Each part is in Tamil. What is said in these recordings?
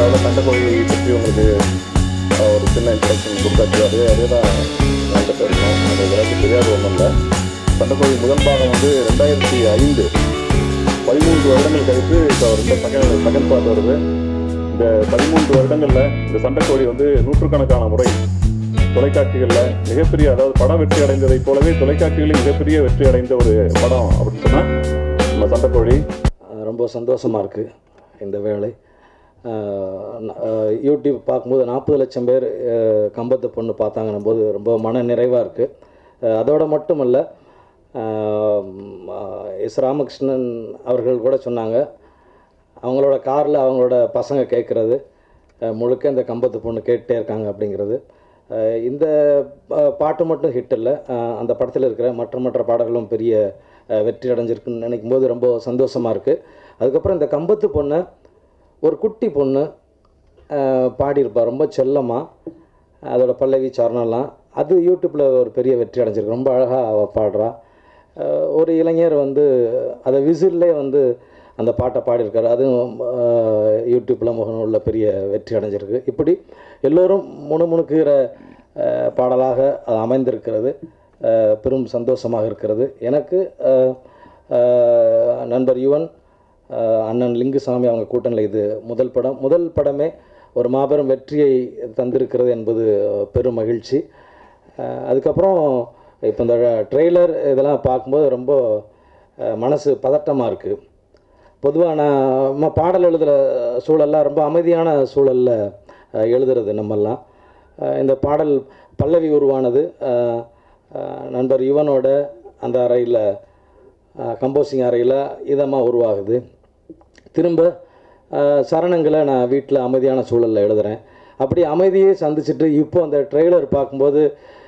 சினிமாவில் சண்டைக்கோழி பற்றி உங்களுக்கு அஹ், ஒரு சின்ன இன்ட்ரடக்ஷன் கொடுத்தாச்சு அதே அதே தான் என்கிட்ட இருக்கணும் அது எல்லாருக்கும் தெரியாத ஒன்றும் இல்லை சண்டைக்கோழி முதல் பாகம் வந்து ரெண்டாயிரத்தி ஐந்து பதிமூன்று வருடங்கள் கழித்து இப்போ ரொம்ப செகண்ட் செகண்ட் பார்ட் வருது இந்த பதிமூன்று வருடங்களில் இந்த சண்டைக்கோழி வந்து நூற்றுக்கணக்கான முறை தொலைக்காட்சிகளில் மிகப்பெரிய அதாவது படம் வெற்றி அடைந்ததைப் போலவே தொலைக்காட்சிகளில் மிகப்பெரிய வெற்றி அடைந்த ஒரு படம் அப்படின்னு சொன்னால் நம்ம சண்டைக்கோழி அஹ் ரொம்ப சந்தோஷமாக இருக்குது இந்த வேலை அஹ் ந- அஹ் யூடியூப் பார்க்கும்போது நாற்பது லட்சம் பேர் அஹ் கம்பத்து பொண்ணு பார்த்தாங்கன்னும் போது ரொம்ப மன நிறைவாக இருக்குது அதோட மட்டுமல்ல அஹ் ம், அஹ் எஸ் ராமகிருஷ்ணன் அவர்கள் கூட சொன்னாங்க அவங்களோட காரில் அவங்களோட பசங்க கேட்குறது முழுக்க இந்த கம்பத்து பொண்ணு கேட்டுட்டே இருக்காங்க அப்படிங்கிறது அஹ் இந்த ப- பாட்டு மட்டும் ஹிட் இல்லை அஹ் அந்த படத்தில் இருக்கிற மற்ற மற்ற பாடல்களும் பெரிய அஹ், வெற்றி அடைஞ்சிருக்குன்னு நினைக்கும் போது ரொம்ப சந்தோஷமாக இருக்குது அதுக்கப்புறம் இந்த கம்பத்து பொண்ணை ஒரு குட்டி பொண்ணு அஹ், பாடியிருப்பா ரொம்ப செல்லமாக அதோட பல்லவி சரணம்லாம் அது யூடியூப்பில் ஒரு பெரிய வெற்றி அடைஞ்சிருக்கு ரொம்ப அழகாக அவள் பாடுறா அஹ், ஒரு இளைஞர் வந்து அதை விசில்லே வந்து அந்த பாட்டை பாடியிருக்காரு அதுவும் அஹ், யூடியூப்பில் முகநூலில் பெரிய வெற்றி அடைஞ்சிருக்கு இப்படி எல்லோரும் முணுமுணுக்குகிற அஹ், பாடலாக அது அமைந்திருக்கிறது அஹ், பெரும் சந்தோஷமாக இருக்கிறது எனக்கு அஹ், அஹ், நண்பர் யுவன் அஹ், அண்ணன் லிங்குசாமி அவங்க கூட்டணியில் இது முதல் படம் முதல் படமே ஒரு மாபெரும் வெற்றியை தந்திருக்கிறது என்பது பெரும் மகிழ்ச்சி அஹ், அதுக்கப்புறம் இப்போ இந்த ட்ரெய்லர் இதெல்லாம் பார்க்கும்போது ரொம்ப அஹ், மனசு பதட்டமாக இருக்குது பொதுவாக நான் நம்ம பாடல் எழுதுகிற சூழல்லாம் ரொம்ப அமைதியான சூழலில் அஹ், எழுதுறது நம்மெல்லாம் அஹ், இந்த பாடல் பல்லவி உருவானது அஹ், அஹ், நண்பர் யுவனோட அந்த அறையில் கம்போசிங் அறையில் இதமாக உருவாகுது திரும்ப அஹ், சரணங்களை நான் வீட்டில் அமைதியான சூழலில் எழுதுகிறேன் அப்படி அமைதியை சந்திச்சுட்டு இப்போ அந்த ட்ரெய்லர் பார்க்கும்போது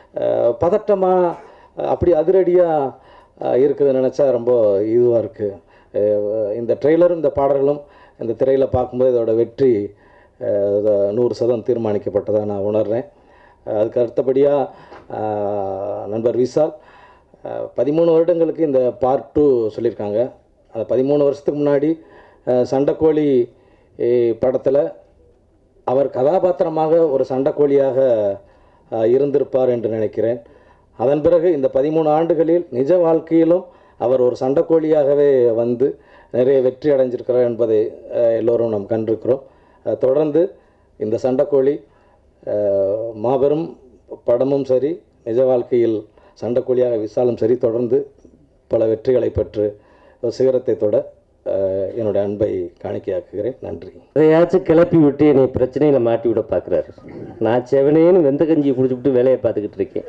பதட்டமாக அப்படி அதிரடியாக இருக்குது நினச்சா ரொம்ப இதுவாக இருக்குது இந்த ட்ரெய்லரும் இந்த பாடல்களும் இந்த திரையில் பார்க்கும்போது இதோட வெற்றி அஹ், இத- நூறு சதம் தீர்மானிக்கப்பட்டதாக நான் உணர்றேன் அஹ், அதுக்கு அடுத்தபடியாக நண்பர் விசால் அஹ், பதிமூணு வருடங்களுக்கு இந்த பார்ட் டூ சொல்லியிருக்காங்க அந்த பதிமூணு வருஷத்துக்கு முன்னாடி அஹ், சண்டைக்கோழி படத்தில் அவர் கதாபாத்திரமாக ஒரு சண்டைக்கோழியாக அஹ், இருந்திருப்பார் என்று நினைக்கிறேன் அதன் பிறகு இந்த பதிமூணு ஆண்டுகளில் நிஜ வாழ்க்கையிலும் அவர் ஒரு சண்டைக்கோழியாகவே வந்து நிறைய வெற்றி அடைஞ்சிருக்கிறார் என்பதை அஹ், எல்லோரும் நாம் கண்டிருக்கிறோம் அஹ், தொடர்ந்து இந்த சண்டைக்கோழி அஹ், மாபெரும் படமும் சரி நிஜ வாழ்க்கையில் சண்டைக்கோழியாக விசாலும் சரி தொடர்ந்து பல வெற்றிகளை பெற்று ஒரு சிகரத்தை தொட அஹ், என்னுடைய அன்பை காணிக்கையாக்குகிறேன் நன்றி எதையாச்சும் கிளப்பி விட்டு என்னை பிரச்சனையில் மாட்டி விட பார்க்குறாரு நான் செவனேன்னு வெந்த கஞ்சி குடிச்சுவிட்டு வேலையை பார்த்துக்கிட்டு இருக்கேன்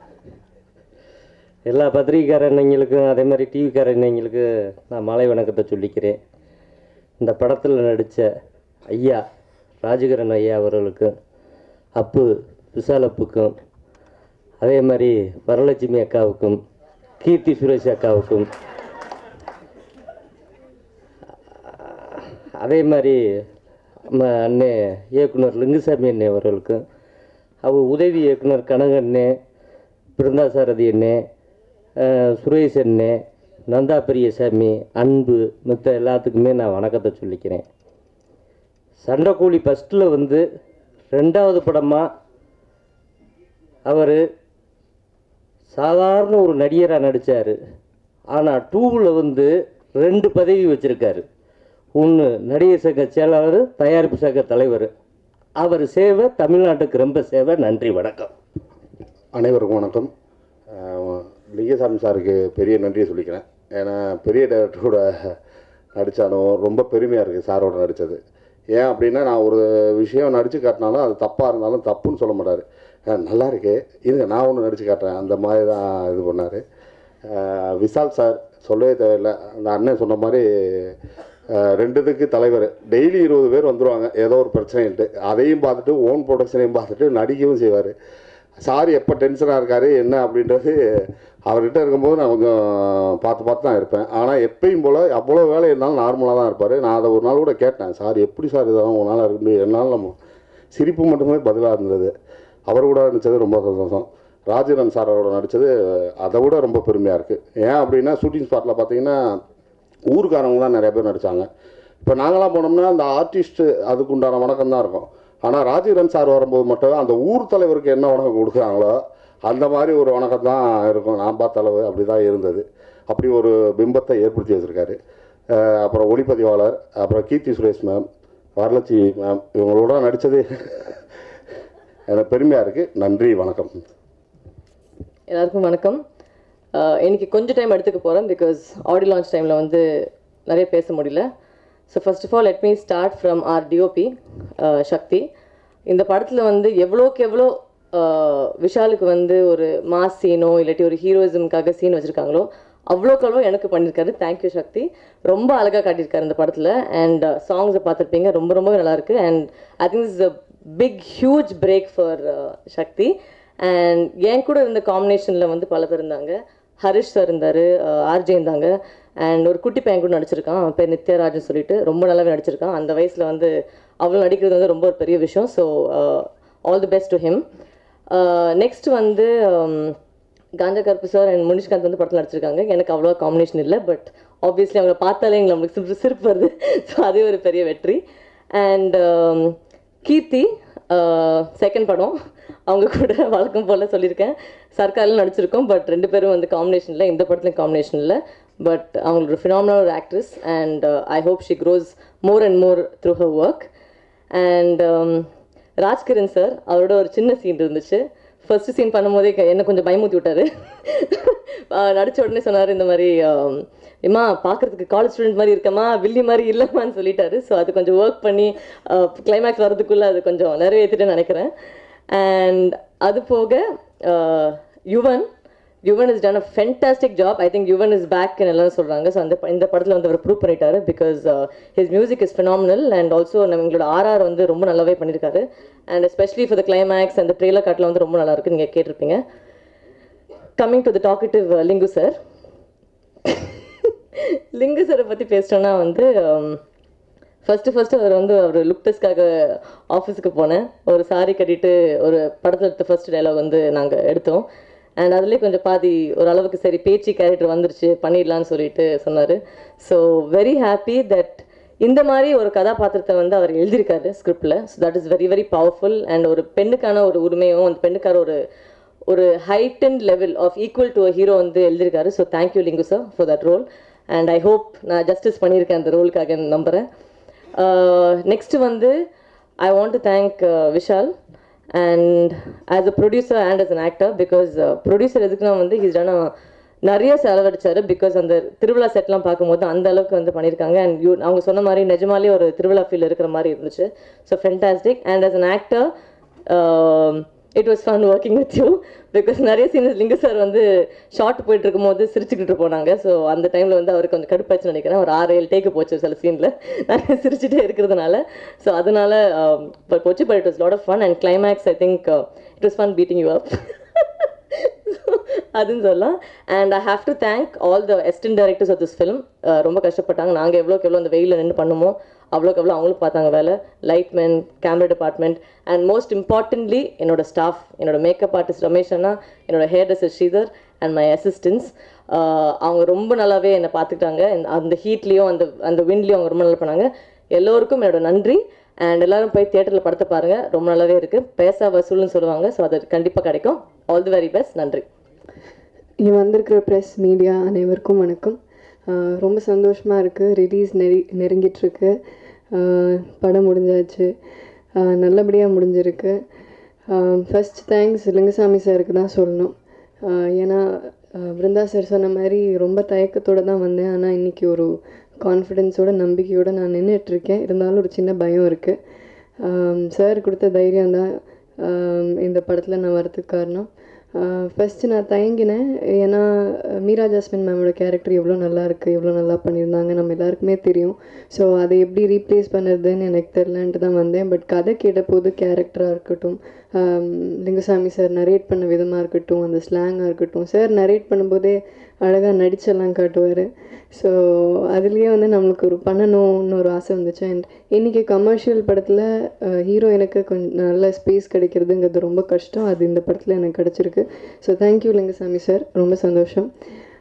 எல்லா பத்திரிகைக்கார அண்ணங்களுக்கும் அதே மாதிரி டிவிக்கார அண்ணங்களுக்கு நான் மாலை வணக்கத்தை சொல்லிக்கிறேன் இந்த படத்தில் நடித்த ஐயா ராஜகரன் ஐயா அவர்களுக்கும் அப்பு விஷால் அப்புக்கும் அதே மாதிரி வரலட்சுமி அக்காவுக்கும் கீர்த்தி சுரேஷ் அக்காவுக்கும் அதே மாதிரி நம்ம அண்ணே இயக்குனர் லிங்குசாமி அண்ணே அவர்களுக்கும் அவர் உதவி இயக்குனர் கனகண்ணே பிருந்தா சாரதி அண்ணே அஹ், சுரேஷ் அண்ணே நந்தா பெரியசாமி அன்பு மித்த எல்லாத்துக்குமே நான் வணக்கத்தை சொல்லிக்கிறேன் சண்டைக்கூலி ஃபஸ்ட்டில் வந்து ரெண்டாவது படமாக அவர் சாதாரண ஒரு நடிகராக நடித்தார் ஆனால் டூவில் வந்து ரெண்டு பதவி வச்சுருக்காரு ஒன்று நடிகர் சங்க செயலாளர் தயாரிப்பு சங்க தலைவர் அவர் சேவை தமிழ்நாட்டுக்கு ரொம்ப சேவை நன்றி வணக்கம் அனைவருக்கும் வணக்கம் அஹ் லிங்கசாமி சாருக்கு பெரிய நன்றியை சொல்லிக்கிறேன் ஏன்னா பெரிய டேரக்டரோட நடித்தாலும் ரொம்ப பெருமையாக இருக்குது சாரோட நடித்தது ஏன் அப்படின்னா நான் ஒரு விஷயம் நடித்து காட்டினாலும் அது தப்பாக இருந்தாலும் தப்புன்னு சொல்ல மாட்டார் அஹ் நல்லா இருக்கு இருங்க நான் ஒன்று நடித்து காட்டுறேன் அந்த மாதிரி தான் இது பண்ணார் விசால் சார் சொல்லவே தேவையில்லை அந்த அண்ணன் சொன்ன மாதிரி அஹ் ரெண்டுத்துக்கு தலைவர் டெய்லி இருபது பேர் வந்துருவாங்க ஏதோ ஒரு பிரச்சனைன்ட்டு அதையும் பார்த்துட்டு ஓன் ப்ரொடக்ஷனையும் பார்த்துட்டு நடிக்கவும் செய்வார் சார் எப்போ டென்ஷனாக இருக்காரு என்ன அப்படின்றது அவர்கிட்ட இருக்கும்போது நான் கொஞ்சம் பார்த்து பார்த்து தான் இருப்பேன் ஆனால் எப்பயும் போல் அவ்வளோ வேலை இருந்தாலும் நார்மலாக தான் இருப்பார் நான் அதை ஒரு நாள் கூட கேட்டேன் சார் எப்படி சார் இதெல்லாம் ஒரு நாள் இருக்கு என்னால் நம்ம சிரிப்பு மட்டுமே பதிலாக இருந்தது அவர் கூட நடித்தது ரொம்ப சந்தோஷம் ராஜீவன் சார் அவரோட நடித்தது அதை விட ரொம்ப பெருமையாக இருக்குது ஏன் அப்படின்னா ஷூட்டிங் ஸ்பாட்டில் பார்த்தீங்கன்னா ஊருக்காரங்க தான் நிறைய பேர் நடித்தாங்க இப்போ நாங்களாம் போனோம்னா அந்த ஆர்டிஸ்ட் அதுக்கு உண்டான வணக்கம் தான் இருக்கும் ஆனால் ராஜீவரன் சார் வரும்போது மட்டும் அந்த ஊர் தலைவருக்கு என்ன வணக்கம் கொடுக்குறாங்களோ அந்த மாதிரி ஒரு வணக்கம் தான் இருக்கும் நான் பார்த்த அளவு அப்படி தான் இருந்தது அப்படி ஒரு பிம்பத்தை ஏற்படுத்தி வச்சுருக்காரு அஹ் அப்புறம் ஒளிப்பதிவாளர் அப்புறம் கீர்த்தி சுரேஷ் மேம் வரலட்சுமி மேம் இவங்களோட நடித்தது எனக்கு பெருமையாக இருக்குது நன்றி வணக்கம் எல்லாருக்கும் வணக்கம் அஹ் இன்னைக்கு கொஞ்சம் டைம் எடுத்துக்க போகிறேன் பிகாஸ் ஆடியோ லான்ச் டைமில் வந்து நிறைய பேச முடியல so first of all let me start from our DOP Sakthi இந்த படத்தில் வந்து எவ்வளோக்கு எவ்வளோ அஹ், விஷாலுக்கு வந்து ஒரு மாஸ் சீனோ இல்லாட்டி ஒரு ஹீரோயிசம்காக சீன் வச்சுருக்காங்களோ அவ்வளோக்கு அவ்வளோ எனக்கு பண்ணியிருக்காரு தேங்க்யூ சக்தி ரொம்ப அழகாக காட்டியிருக்காரு இந்த படத்தில் அண்ட் சாங்ஸை பார்த்துருப்பீங்க ரொம்ப ரொம்ப நல்லாயிருக்கு and I think is a big huge break for Sakthi and என் கூட இருந்த காம்பினேஷனில் வந்து பல பேர் இருந்தாங்க ஹரிஷ் சார் இருந்தார் ஆர்ஜே இருந்தாங்க அண்ட் ஒரு குட்டி பையன் கூட நடிச்சிருக்கான் அவன் பேர் நித்யராஜன் சொல்லிட்டு ரொம்ப நல்லாவே நடிச்சிருக்கான் அந்த வயசில் வந்து அவ்வளோ நடிக்கிறது வந்து ரொம்ப ஒரு பெரிய விஷயம் so all the best to him next வந்து um, Kanja Karuppu sir and Munishkanth வந்து படத்தில் நடிச்சிருக்காங்க எனக்கு அவ்வளோ காம்பினேஷன் இல்லை பட் ஆப்வியஸ்லி அவங்கள பார்த்தாலே எங்களுக்கு நம்மளுக்கு சிரிப்பு சிரிப்பு வருது ஸோ அதே ஒரு பெரிய வெற்றி அண்ட் கீர்த்தி செகண்ட் படம் அவங்க கூட வழக்கம் போல் சொல்லியிருக்கேன் சர்க்காரில் நடிச்சிருக்கோம் பட் ரெண்டு பேரும் வந்து காம்பினேஷனில் இந்த படத்துலையும் காம்பினேஷனில் பட் அவங்களோட ஃபினாமினல் ஒரு actress and I hope she grows more and more through her work and Rajkiran sir அவரோட ஒரு சின்ன சீன் இருந்துச்சு ஃபர்ஸ்ட் சீன் பண்ணும்போதே க- என்ன கொஞ்சம் பயமுத்தி விட்டாரு ஆஹ் நடிச்ச உடனே சொன்னார் இந்த மாதிரி ஆம், எம்மா பார்க்கறதுக்கு காலேஜ் ஸ்டூடெண்ட் மாதிரி இருக்கமா வில்லி மாதிரி இல்லைம்மான்னு சொல்லிட்டாரு ஸோ அது கொஞ்சம் ஒர்க் பண்ணி கிளைமேக்ஸ் வர்றதுக்குள்ளே அது கொஞ்சம் நிறைவேற்றிட்டு நினைக்கிறேன் அண்ட் அது போக ஆஹ், Yuvan Yuvan is done a fantastic job I think Yuvan is back எல்லாரும் சொல்கிறாங்க ஸோ அந்த ப- இந்த படத்தில் வந்து அவர் ப்ரூவ் பண்ணிட்டாரு because his music is phenomenal and also நம்ம எங்களோட ஆர்ஆர் வந்து ரொம்ப நல்லாவே பண்ணியிருக்காரு and especially for the climax அந்த ட்ரெயிலர் காட்டில் வந்து ரொம்ப நல்லா இருக்கு நீங்கள் கேட்டிருப்பீங்க coming to the talkative Lingu sir Lingu சாரை பற்றி பேசிட்டோன்னா வந்து ஃபஸ்ட்டு ஃபஸ்ட்டு அவர் வந்து அவர் லுக் டெஸ்ட்காக ஆஃபீஸுக்கு போனேன் ஒரு சாரி கட்டிட்டு ஒரு படத்தில் எடுத்த ஃபர்ஸ்ட் டைலாக் வந்து நாங்கள் எடுத்தோம் அண்ட் அதுலேயே கொஞ்சம் பாதி ஒரு அளவுக்கு சரி பேச்சு கேரக்டர் வந்துருச்சு பண்ணிடலான்னு சொல்லிட்டு சொன்னார் ஸோ வெரி ஹாப்பி தட் இந்த மாதிரி ஒரு கதாபாத்திரத்தை வந்து அவர் எழுதியிருக்காரு ஸ்கிரிப்டில் so that is very very powerful and ஒரு பெண்ணுக்கான ஒரு உரிமையும் அந்த பெண்ணுக்கான ஒரு ஒரு heighten level of equal to a hero வந்து எழுதியிருக்காரு so thank you Lingu sir for that role and I hope நான் ஜஸ்டிஸ் பண்ணியிருக்கேன் அந்த ரோலுக்காக நம்புகிறேன் நெக்ஸ்ட்டு வந்து I want to thank Vishal and as a producer and as an actor because producer எதுக்குன்னா வந்து ஹீஸ் டன் நிறைய செலவழிச்சாரு பிகாஸ் அந்த திருவிழா செட்லாம் பார்க்கும்போது அந்த அளவுக்கு வந்து பண்ணியிருக்காங்க அண்ட் யூ அவங்க சொன்ன மாதிரி நிஜமாலே ஒரு திருவிழா ஃபீல் இருக்கிற மாதிரி இருந்துச்சு so fantastic and as an actor it was fun working with you because நிறைய சீன்ஸ் லிங்க சார் வந்து ஷார்ட் போயிட்டு இருக்கும்போது சிரிச்சுக்கிட்டு போனாங்க ஸோ அந்த டைமில் வந்து அவருக்கு கொஞ்சம் கடுப்பாச்சுன்னு நினைக்கிறேன் ஒரு ஆறு ஏழு டேக்கு போச்சு சில சீனில் நான் சிரிச்சுட்டே இருக்கிறதுனால ஸோ அதனால பட் போச்சு but it was lot of fun and climax I think it was fun beating you up அதுன்னு சொல்லலாம் and I have to thank all the assistant directors of this film ரொம்ப கஷ்டப்பட்டாங்க நாங்கள் எவ்வளோக்கு எவ்வளோ அந்த வெயிலில் நின்று பண்ணுமோ அவ்வளோக்கு எவ்வளோ அவங்களும் பார்த்தாங்க வேலை lightman camera department and most importantly என்னோட ஸ்டாஃப் என்னோட மேக்கப் ஆர்டிஸ்ட் ரமேஷ் அண்ணா என்னோட hairdresser Sridhar and my assistants அவங்க ரொம்ப நல்லாவே என்னை பார்த்துக்கிட்டாங்க இந்த- அந்த ஹீட்லேயும் அந்த அந்த விண்ட்லேயும் அவங்க ரொம்ப நல்லா பண்ணாங்க எல்லோருக்கும் என்னோட நன்றி அண்ட் எல்லாரும் போய் தியேட்டரில் படத்தை பாருங்கள் ரொம்ப நல்லாவே இருக்குது பேசா வசூல்னு சொல்லுவாங்க ஸோ அது கண்டிப்பாக கிடைக்கும் ஆல் தி வெரி பெஸ்ட் நன்றி இங்கே வந்திருக்கிற ப்ரெஸ் மீடியா அனைவருக்கும் வணக்கம் ஆஹ் ரொம்ப சந்தோஷமாக இருக்குது ரிலீஸ் நெருங்கி நெருங்கிட்டுருக்கு படம் முடிஞ்சாச்சு ஆஹ் நல்லபடியாக முடிஞ்சிருக்கு ஃபஸ்ட் தேங்க்ஸ் லிங்கசாமி சாருக்கு தான் சொல்லணும் ஆஹ் ஏன்னா ஆஹ் பிருந்தா சார் சொன்ன மாதிரி ரொம்ப தயக்கத்தோடு தான் வந்தேன் ஆனால் இன்றைக்கி ஒரு கான்ஃபிடென்ஸோட நம்பிக்கையோடு நான் நின்றுட்டுருக்கேன் இருந்தாலும் ஒரு சின்ன பயம் இருக்குது சார் கொடுத்த தைரியம் தான் இந்த படத்தில் நான் வரதுக்கு காரணம் ஃபஸ்ட்டு நான் தயங்கினேன் ஏன்னா அஹ், மீரா ஜாஸ்மின் மேமோட கேரக்டர் எவ்வளோ நல்லா இருக்குது எவ்வளோ நல்லா பண்ணியிருந்தாங்க நம்ம எல்லாருக்குமே தெரியும் ஸோ அதை எப்படி ரீப்ளேஸ் பண்ணுறதுன்னு எனக்கு தெரிலன்ட்டு தான் வந்தேன் பட் கதை கேட்டபோது கேரக்டராக இருக்கட்டும் ஆம், லிங்குசாமி சார் நரேட் பண்ண விதமாக இருக்கட்டும் அந்த ஸ்லாங்காக இருக்கட்டும் சார் நரேட் பண்ணும்போதே அழகாக நடிச்செல்லாம் காட்டுவார் ஸோ அதுலேயே வந்து நம்மளுக்கு ஒரு பண்ணணும்னு ஒரு ஆசை வந்துச்சு அண்ட் இன்றைக்கி கமர்ஷியல் படத்தில் ஹீரோ எனக்கு கொஞ்சம் நல்ல ஸ்பேஸ் கிடைக்கிறதுங்கிறது ரொம்ப கஷ்டம் அது இந்த படத்தில் எனக்கு கிடச்சிருக்கு ஸோ தேங்க்யூ லிங்கசாமி சார் ரொம்ப சந்தோஷம்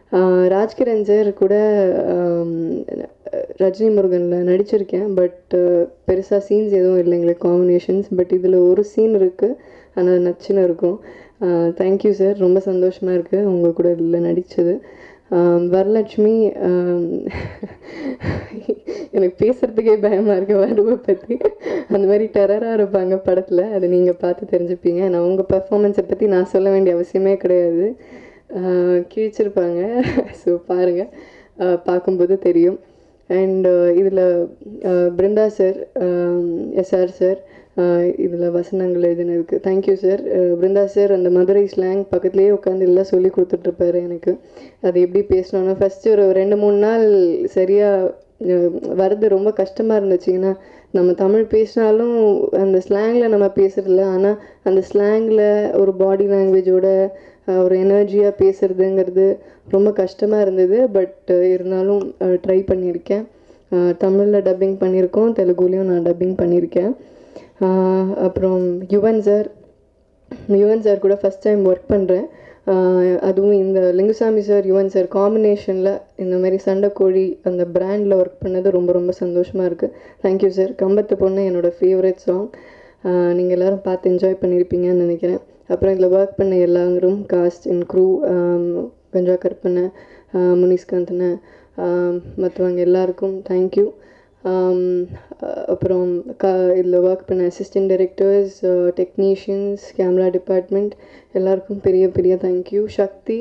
ஆஹ் ராஜ்கிரண் சார் கூட ஆம், ரஜினி முருகனில் நடிச்சிருக்கேன் பட் பெருசாக சீன்ஸ் எதுவும் இல்லை எங்களுக்கு காம்பினேஷன்ஸ் பட் இதில் ஒரு சீன் இருக்குது ஆனால் நச்சுன்னு இருக்கும் தேங்க்யூ சார் ரொம்ப சந்தோஷமாக இருக்குது உங்கள் கூட இதில் நடித்தது வரலட்சுமி ஆம், எனக்கு பேசுகிறதுக்கே பயமாக இருக்குது வருவை பற்றி அந்த மாதிரி டெரராக இருப்பாங்க படத்தில் அதை நீங்கள் பார்த்து தெரிஞ்சுப்பீங்க நான் உங்கள் பர்ஃபார்மன்ஸை பற்றி நான் சொல்ல வேண்டிய அவசியமே கிடையாது ஆஹ் கிழிச்சிருப்பாங்க ஸோ பாருங்கள் பார்க்கும்போது தெரியும் அண்ட் இதில் பிருந்தா சார் எஸ்ஆர் சார் இதில் வசனங்கள் எழுதினதுக்கு தேங்க்யூ சார் பிருந்தா சார் அந்த மதுரை ஸ்லாங் பக்கத்துலேயே உட்காந்து எல்லாம் சொல்லி கொடுத்துட்ருப்பாரு எனக்கு அது எப்படி பேசணும்னா ஃபஸ்ட்டு ஒரு ரெண்டு மூணு நாள் சரியாக வரது ரொம்ப கஷ்டமாக இருந்துச்சுங்கன்னா நம்ம தமிழ் பேசினாலும் அந்த ஸ்லாங்கில் நம்ம பேசுறதில்ல ஆனால் அந்த ஸ்லாங்கில் ஒரு பாடி லாங்குவேஜோட ஒரு எனர்ஜியாக பேசுறதுங்கிறது ரொம்ப கஷ்டமாக இருந்தது பட் இருந்தாலும் ட்ரை பண்ணியிருக்கேன் தமிழில் டப்பிங் பண்ணியிருக்கோம் தெலுங்குலேயும் நான் டப்பிங் பண்ணியிருக்கேன் ஆஹ் அப்புறம் யுவன் சார் யுவன் சார் கூட ஃபஸ்ட் டைம் ஒர்க் பண்ணுறேன் அதுவும் இந்த லிங்குசாமி சார் யுவன் சார் காம்பினேஷனில் இந்த மாதிரி சண்டைக்கோழி அந்த பிராண்டில் ஒர்க் பண்ணது ரொம்ப ரொம்ப சந்தோஷமாக இருக்குது தேங்க்யூ சார் கம்பத்து பொண்ணு என்னோடய ஃபேவரட் சாங் நீங்கள் எல்லோரும் பார்த்து என்ஜாய் பண்ணியிருப்பீங்கன்னு நினைக்கிறேன் அப்புறம் இதில் ஒர்க் பண்ண எல்லாரும் காஸ்ட் இன் க்ரூ கஞ்சா கற்பனை முனிஸ்காந்தனை மற்றவங்க எல்லாருக்கும் தேங்க்யூ அப்புறம் க இதில் ஒர்க் பண்ண assistant directors technicians camera department எல்லாருக்கும் பெரிய பெரிய தேங்க்யூ சக்தி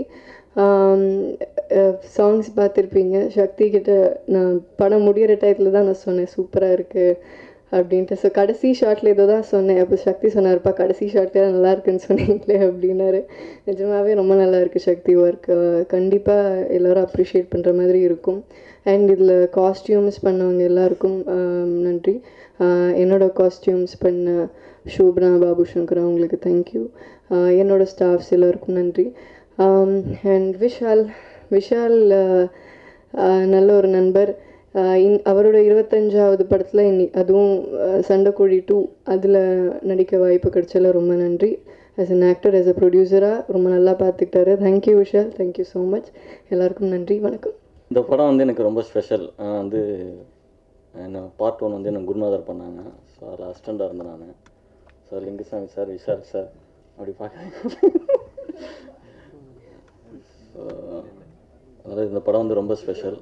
சாங்ஸ் பார்த்துருப்பீங்க சக்தி கிட்ட நான் படம் முடியிற டயத்தில் தான் நான் சொன்னேன் சூப்பராக இருக்குது அப்படின்ட்டு ஸோ கடைசி ஷார்ட்டில் ஏதோ தான் சொன்னேன் அப்போ சக்தி சொன்னார்ப்பா கடைசி ஷார்ட்லேயே தான் நல்லா இருக்குன்னு சொன்னீங்களே அப்படின்னாரு நிஜமாகவே ரொம்ப நல்லா இருக்குது சக்தி ஒர்க் கண்டிப்பாக எல்லோரும் அப்ரிஷியேட் பண்ணுற மாதிரி இருக்கும் அண்ட் இதில் காஸ்டியூம்ஸ் பண்ணவங்க எல்லாருக்கும் ஆம், நன்றி ஆஹ் என்னோட காஸ்டியூம்ஸ் பண்ண ஷோபனா பாபு சங்கர் அவங்களுக்கு தேங்க்யூ என்னோட ஸ்டாஃப்ஸ் எல்லாருக்கும் நன்றி அண்ட் விஷால் விஷால் ஆஹ், ஆஹ், நல்ல ஒரு நண்பர் ஆஹ் இன் அவரோட இருபத்தஞ்சாவது படத்தில் இன்னி அதுவும் ஆஹ் சண்டைக்கோழி டூ அதில் நடிக்க வாய்ப்பு கிடைச்சல ரொம்ப நன்றி as an actor as a ப்ரொடியூசராக ரொம்ப நல்லா பார்த்துக்கிட்டாரு thank you Vishal thank you so much எல்லாருக்கும் நன்றி வணக்கம் இந்த படம் வந்து எனக்கு ரொம்ப ஸ்பெஷல் வந்து என்ன பார்ட் ஒன் வந்து எனக்கு குருநாதர் பண்ணாங்க ஸோ அதில் அசிஸ்டண்ட்டாக இருந்தேன் நான் sir Lingusamy sir Vishal sir அப்படி பார்க்க ஸோ அதாவது இந்த படம் வந்து ரொம்ப ஸ்பெஷல்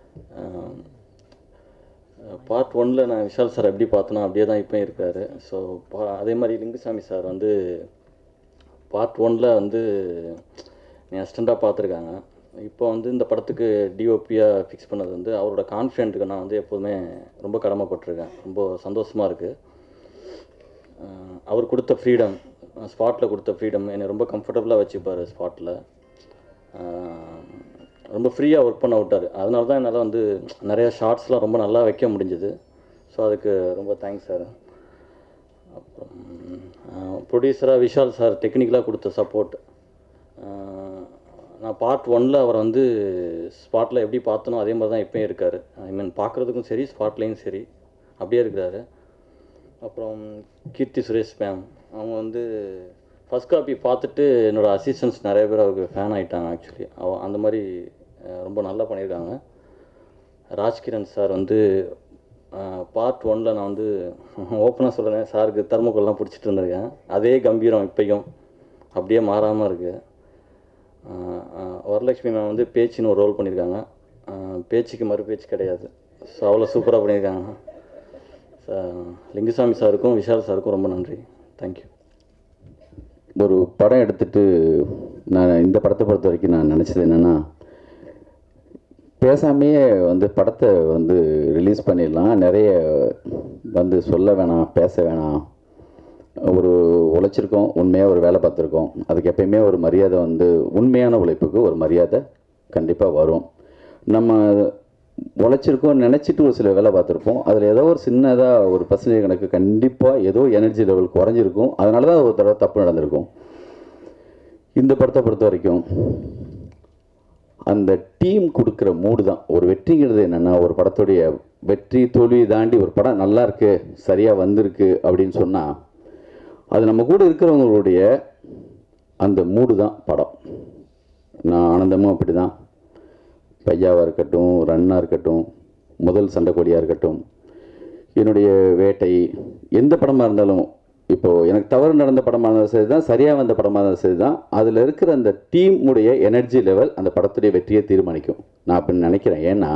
பார்ட் ஒனில் நான் விஷால் சார் எப்படி பார்த்தனோ அப்படியே தான் இப்போ இருக்காரு ஸோ பா அதே மாதிரி லிங்குசாமி சார் வந்து பார்ட் ஒனில் வந்து நீ அசிஸ்டண்ட்டாக பார்த்துருக்காங்க இப்போ வந்து இந்த படத்துக்கு டிஓபியாக ஃபிக்ஸ் பண்ணது வந்து அவரோட கான்ஃபிடென்ட்டுக்கு நான் வந்து எப்போதுமே ரொம்ப கடமைப்பட்டிருக்கேன் ரொம்ப சந்தோஷமாக இருக்குது அவர் கொடுத்த ஃப்ரீடம் ஸ்பாட்டில் கொடுத்த ஃப்ரீடம் என்னை ரொம்ப கம்ஃபர்டபுளாக வச்சுப்பார் ஸ்பாட்டில் ரொம்ப ஃப்ரீயாக ஒர்க் பண்ண விட்டார் அதனால தான் என்னால் வந்து நிறையா ஷார்ட்ஸ்லாம் ரொம்ப நல்லா வைக்க முடிஞ்சுது ஸோ அதுக்கு ரொம்ப தேங்க்ஸ் சார் அப்புறம் ப்ரொடியூசராக விஷால் சார் டெக்னிக்கலாக கொடுத்த சப்போர்ட் நான் பார்ட் ஒனில் அவரை வந்து ஸ்பாட்டில் எப்படி பார்த்தனோ அதே மாதிரி தான் இப்போயும் இருக்கார் ஐ மீன் பார்க்குறதுக்கும் சரி ஸ்பாட்லேயும் சரி அப்படியே இருக்கிறாரு அப்புறம் கீர்த்தி சுரேஷ் மேம் அவங்க வந்து ஃபஸ்ட் காப்பி பார்த்துட்டு என்னோடய அசிஸ்டன்ஸ் நிறைய பேர் அவருக்கு ஃபேன் ஆகிட்டாங்க ஆக்சுவலி அவ அந்த மாதிரி அஹ், ரொம்ப நல்லா பண்ணியிருக்காங்க ராஜ்கிரண் சார் வந்து பார்ட் ஒனில் நான் வந்து ஓப்பனாக சொல்கிறேன் சாருக்கு தர்மக்கோல்லாம் பிடிச்சிட்டு இருந்திருக்கேன் அதே கம்பீரம் இப்பயும் அப்படியே மாறாமல் இருக்குது வரலட்சுமி மேம் வந்து பேச்சுன்னு ஒரு ரோல் பண்ணியிருக்காங்க அஹ், பேச்சுக்கு மறு பேச்சு கிடையாது ஸோ அவ்வளோ சூப்பராக பண்ணியிருக்காங்க ச- லிங்குசாமி சாருக்கும் விஷால் சாருக்கும் ரொம்ப நன்றி தேங்க்யூ ஒரு படம் எடுத்துட்டு நான் இந்த படத்தை பொறுத்த வரைக்கும் நான் நினச்சது என்னென்னா பேசாமையே வந்து படத்தை வந்து ரிலீஸ் பண்ணிடலாம் நிறைய வந்து சொல்ல வேணாம் பேச வேணாம் ஒரு உழைச்சிருக்கோம் உண்மையாக ஒரு வேலை பார்த்துருக்கோம் அதுக்கு எப்பயுமே ஒரு மரியாதை வந்து உண்மையான உழைப்புக்கு ஒரு மரியாதை கண்டிப்பாக வரும் நம்ம உழைச்சிருக்கோம் நினச்சிட்டு ஒரு சில வேலை பார்த்துருப்போம் அதில் ஏதோ ஒரு சின்னதாக ஒரு பர்சன்டேஜ் கணக்கு கண்டிப்பாக ஏதோ எனர்ஜி லெவல் குறைஞ்சிருக்கும் அதனால தான் ஒரு தடவை தப்பு நடந்திருக்கும் இந்த படத்தை பொறுத்த வரைக்கும் அந்த டீம் கொடுக்குற மூடு தான் ஒரு வெற்றிங்கிறது என்னென்னா ஒரு படத்துடைய வெற்றி தோல்வி தாண்டி ஒரு படம் நல்லா இருக்கு சரியாக வந்திருக்கு அப்படின்னு சொன்னால் அது நம்ம கூட இருக்கிறவங்களுடைய அந்த மூடு தான் படம் நான் ஆனந்தமும் அப்படி தான் பையாவாக இருக்கட்டும் ரன்னாக இருக்கட்டும் முதல் சண்டைக்கோழியாக இருக்கட்டும் என்னுடைய வேட்டை எந்த படமாக இருந்தாலும் இப்போது எனக்கு தவறு நடந்த படமாக இருந்தாலும் சரி தான் சரியாக வந்த படமாக இருந்தாலும் சரி தான் அதில் இருக்கிற அந்த டீம் உடைய எனர்ஜி லெவல் அந்த படத்துடைய வெற்றியை தீர்மானிக்கும் நான் அப்படின்னு நினைக்கிறேன் ஏன்னா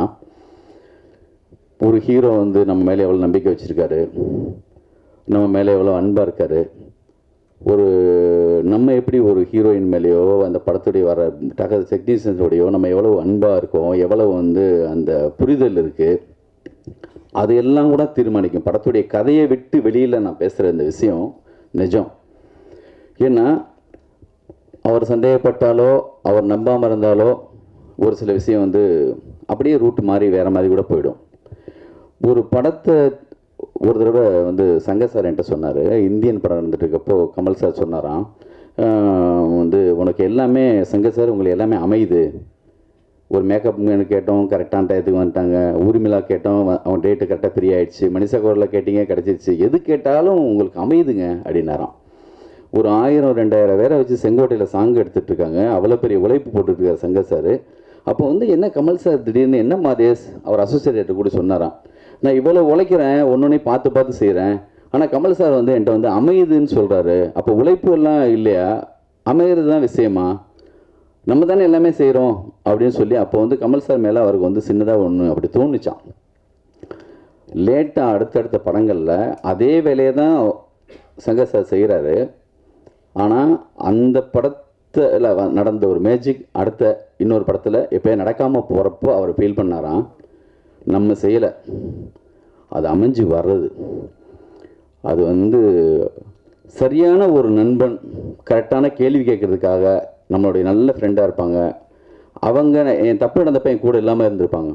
ஒரு ஹீரோ வந்து நம்ம மேலே எவ்வளோ நம்பிக்கை வச்சுருக்காரு நம்ம மேலே எவ்வளோ அன்பாக இருக்காரு ஒரு நம்ம எப்படி ஒரு ஹீரோயின் மேலேயோ அந்த படத்துடைய வர டக டெக்னீஷியன்ஸோடையோ நம்ம எவ்வளோ அன்பாக இருக்கோம் எவ்வளோ வந்து அந்த புரிதல் இருக்குது அது எல்லாம் கூட தீர்மானிக்கும் படத்துடைய கதையை விட்டு வெளியில் நான் பேசுகிற இந்த விஷயம் நிஜம் ஏன்னா அவர் சந்தேகப்பட்டாலோ அவர் நம்பாமல் இருந்தாலோ ஒரு சில விஷயம் வந்து அப்படியே ரூட் மாறி வேறு மாதிரி கூட போயிடும் ஒரு படத்தை ஒரு தடவை வந்து சங்க சார் என்கிட்ட சொன்னார் இந்தியன் படம் இருந்துட்டு இருக்கப்போ கமல் சார் சொன்னாராம் "ஆஹ் வந்து உனக்கு எல்லாமே சங்க சார் உங்களுக்கு எல்லாமே அமையுது ஒரு மேக்கப் மேனு கேட்டோம் கரெக்டான டயத்துக்கு வந்துட்டாங்க ஊர்மிளா கேட்டோம் வ- அவன் டேட்டு கரெக்டாக ஃப்ரீ ஆயிடுச்சு மனிஷா கோரில் கேட்டீங்க கிடச்சிருச்சு எது கேட்டாலும் உங்களுக்கு அமையுதுங்க அப்படின்னாராம் ஒரு ஆயிரம் ரெண்டாயிரம் பேரை வச்சு செங்கோட்டையில் சாங் எடுத்துட்டு இருக்காங்க அவ்வளோ பெரிய உழைப்பு போட்டுட்டு இருக்காரு சங்க சார் அப்போ வந்து என்ன கமல் சார் திடீர்னு என்ன மாதேஷ் அவர் அசோசியேட்டர் கூட சொன்னாராம் நான் இவ்வளோ உழைக்கிறேன் ஒன்று பார்த்து பார்த்து செய்கிறேன் ஆனால் கமல் சார் வந்து என்கிட்ட வந்து அமையுதுன்னு சொல்கிறாரு அப்போ உழைப்பு எல்லாம் இல்லையா அமையிறது தான் விஷயமா நம்ம தானே எல்லாமே செய்கிறோம் அப்படின்னு சொல்லி அப்போ வந்து கமல் சார் மேலே அவருக்கு வந்து சின்னதாக ஒன்று அப்படி தோணுச்சான் லேட்டாக அடுத்தடுத்த படங்களில் அதே வேலையை தான் சங்கர் சார் செய்கிறாரு ஆனால் அந்த படத்தில் நடந்த ஒரு மேஜிக் அடுத்த இன்னொரு படத்தில் எப்போ நடக்காமல் போகிறப்போ அவர் ஃபீல் பண்ணாராம் நம்ம செய்யலை அது அமைஞ்சு வர்றது அது வந்து சரியான ஒரு நண்பன் கரெக்டான கேள்வி கேட்கறதுக்காக நம்மளுடைய நல்ல ஃப்ரெண்டாக இருப்பாங்க அவங்க என் தப்பு நடந்தப்ப என் கூட இல்லாமல் இருந்திருப்பாங்க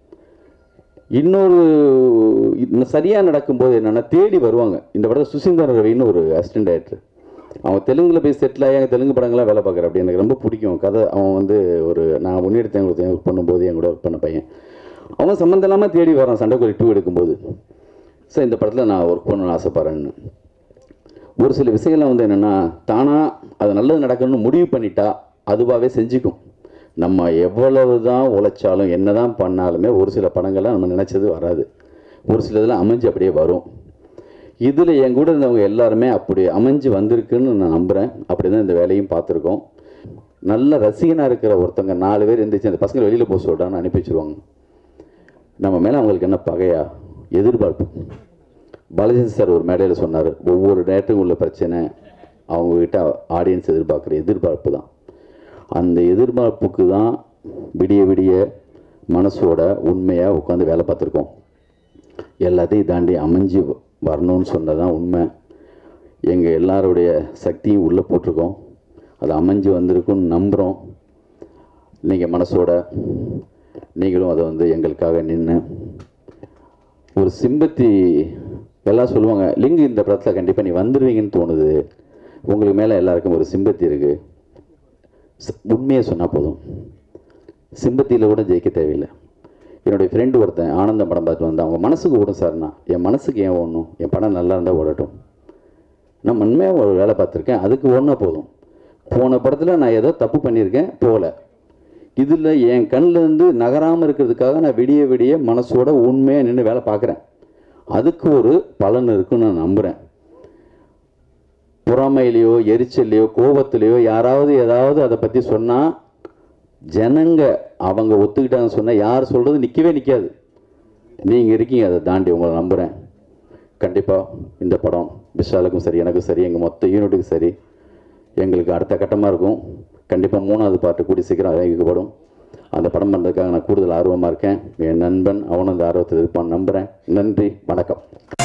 இன்னொரு இன்னும் சரியாக நடக்கும்போது என்னென்னா தேடி வருவாங்க இந்த படத்தில் சுசீந்தர் ரவின்னு ஒரு அசிஸ்டன்ட் டைரக்டர் அவன் தெலுங்கில் போய் செட்டில் ஆகி அங்க தெலுங்கு படங்கள்லாம் வேலை பார்க்குற அப்படி எனக்கு ரொம்ப பிடிக்கும் கதை அவன் வந்து ஒரு நான் முன்னெடுத்தேன் கொடுத்தேன் ஒர்க் பண்ணும்போது என் கூட ஒர்க் பண்ண பையன் அவன் சம்மந்தம் இல்லாமல் தேடி வரான் சண்டைக்கோழி டூ எடுக்கும்போது சார் இந்த படத்தில் நான் ஒர்க் பண்ணணும்னு ஆசைப்பட்றேன்னு ஒரு சில விஷயங்கள்லாம் வந்து என்னென்னா தானாக அது நல்லது நடக்கணும்னு முடிவு பண்ணிட்டா அதுவாகவே செஞ்சுக்கும் நம்ம எவ்வளவு தான் உழைச்சாலும் என்ன தான் பண்ணாலுமே ஒரு சில படங்கள்லாம் நம்ம நினச்சது வராது ஒரு சில இதெல்லாம் அமைஞ்சு அப்படியே வரும் இதில் என் கூட இருந்தவங்க எல்லாருமே அப்படி அமைஞ்சு வந்திருக்குன்னு நான் நம்புகிறேன் அப்படி தான் இந்த வேலையும் பார்த்துருக்கோம் நல்ல ரசிகனாக இருக்கிற ஒருத்தங்க நாலு பேர் இருந்துச்சு அந்த பசங்க வெளியில் போக சொல்கிறான்னு அனுப்பி வச்சிருவாங்க நம்ம மேலே அவங்களுக்கு என்ன பகையா எதிர்பார்ப்பு பாலஜி சார் ஒரு மேடையில் சொன்னார் ஒவ்வொரு டேரக்டருக்கும் உள்ள பிரச்சனை அவங்கக்கிட்ட ஆடியன்ஸ் எதிர்பார்க்குற எதிர்பார்ப்பு தான் அந்த எதிர்பார்ப்புக்கு தான் விடிய விடிய மனசோட உண்மையாக உட்காந்து வேலை பார்த்துருக்கோம் எல்லாத்தையும் தாண்டி அமைஞ்சு வரணும்னு சொன்னதான் உண்மை எங்கள் எல்லாருடைய சக்தியும் உள்ளே போட்டிருக்கோம் அது அமைஞ்சு வந்திருக்குன்னு நம்புகிறோம் நீங்கள் மனசோட நீங்களும் அதை வந்து எங்களுக்காக நின்று ஒரு சிம்பத்தி எல்லாம் சொல்லுவாங்க லிங்கு இந்த படத்தில் கண்டிப்பாக நீ வந்துடுவீங்கன்னு தோணுது உங்களுக்கு மேலே எல்லாருக்கும் ஒரு சிம்பத்தி இருக்குது உண்மையை சொன்னால் போதும் சிம்பத்தியில் கூட ஜெயிக்க தேவையில்லை என்னுடைய ஃப்ரெண்டு ஒருத்தன் ஆனந்தம் படம் பார்த்து வந்தான் அவங்க மனசுக்கு ஓடும் சார்னா என் மனசுக்கு ஏன் ஓடணும் என் படம் நல்லா இருந்தால் ஓடட்டும் நான் உண்மையாக ஒரு வேலை பார்த்துருக்கேன் அதுக்கு ஓடினா போதும் போன படத்தில் நான் ஏதோ தப்பு பண்ணியிருக்கேன் போகல இதில் என் கண்ணில் இருந்து நகராமல் இருக்கிறதுக்காக நான் விடிய விடிய மனசோட உண்மையாக நின்று வேலை பார்க்குறேன் அதுக்கு ஒரு பலன் இருக்குன்னு நான் நம்புகிறேன் பொறாமையிலையோ எரிச்சல்லையோ கோபத்திலையோ யாராவது ஏதாவது அதை பற்றி சொன்னால் ஜனங்க அவங்க ஒத்துக்கிட்டாங்கன்னு சொன்னால் யார் சொல்கிறது நிற்கவே நிற்காது நீங்கள் இருக்கீங்க அதை தாண்டி உங்களை நம்புகிறேன் கண்டிப்பாக இந்த படம் விஷாலுக்கும் சரி எனக்கும் சரி எங்கள் மொத்த யூனிட்டுக்கும் சரி எங்களுக்கு அடுத்த கட்டமாக இருக்கும் கண்டிப்பாக மூணாவது பாட்டு கூடி சீக்கிரம் அறிவிக்கப்படும் அந்த படம் பண்ணுறதுக்காக நான் கூடுதல் ஆர்வமாக இருக்கேன் என் நண்பன் அவனும் அந்த ஆர்வத்தில் இருப்பான் நம்புகிறேன் நன்றி வணக்கம்